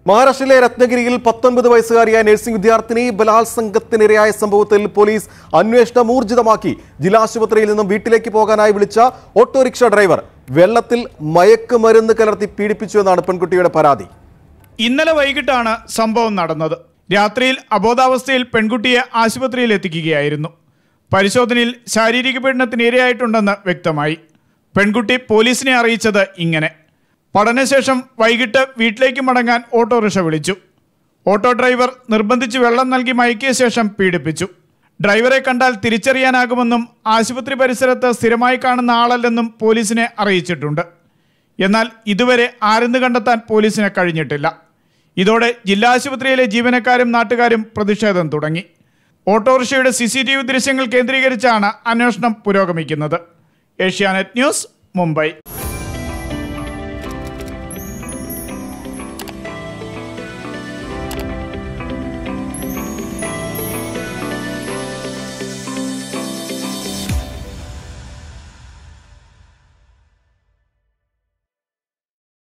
മഹാരാഷ്ട്രയിലെ രത്നഗിരിയിൽ പത്തൊൻപത് വയസ്സുകാരിയായ നഴ്സിംഗ് വിദ്യാർത്ഥിനി ബലാത്സംഗത്തിനിരയായ സംഭവത്തിൽ പോലീസ് അന്വേഷണം ഊർജിതമാക്കി ജില്ലാ ആശുപത്രിയിൽ നിന്നും വീട്ടിലേക്ക് പോകാനായി വിളിച്ച ഓട്ടോറിക്ഷ ഡ്രൈവർ വെള്ളത്തിൽ മയക്കുമരുന്ന് കലർത്തി പീഡിപ്പിച്ചു എന്നാണ് പെൺകുട്ടിയുടെ പരാതി ഇന്നലെ വൈകിട്ടാണ് സംഭവം നടന്നത് രാത്രിയിൽ അബോധാവസ്ഥയിൽ പെൺകുട്ടിയെ ആശുപത്രിയിൽ എത്തിക്കുകയായിരുന്നു പരിശോധനയിൽ ശാരീരിക പീഡനത്തിന് ഇരയായിട്ടുണ്ടെന്ന് വ്യക്തമായി പെൺകുട്ടി പോലീസിനെ അറിയിച്ചത് ഇങ്ങനെ പഠനശേഷം വൈകിട്ട് വീട്ടിലേക്ക് മടങ്ങാൻ ഓട്ടോറിക്ഷ വിളിച്ചു ഓട്ടോ ഡ്രൈവർ നിർബന്ധിച്ച് വെള്ളം നൽകി മയക്കിയ ശേഷം പീഡിപ്പിച്ചു ഡ്രൈവറെ കണ്ടാൽ തിരിച്ചറിയാനാകുമെന്നും ആശുപത്രി പരിസരത്ത് സ്ഥിരമായി കാണുന്ന ആളല്ലെന്നും പോലീസിനെ അറിയിച്ചിട്ടുണ്ട് എന്നാൽ ഇതുവരെ ആരെന്ന് കണ്ടെത്താൻ പോലീസിന് കഴിഞ്ഞിട്ടില്ല ഇതോടെ ജില്ലാ ആശുപത്രിയിലെ ജീവനക്കാരും നാട്ടുകാരും പ്രതിഷേധം തുടങ്ങി ഓട്ടോറിക്ഷയുടെ സി സി ടി വി ദൃശ്യങ്ങൾ കേന്ദ്രീകരിച്ചാണ് അന്വേഷണം പുരോഗമിക്കുന്നത് ഏഷ്യാനെറ്റ് ന്യൂസ് മുംബൈ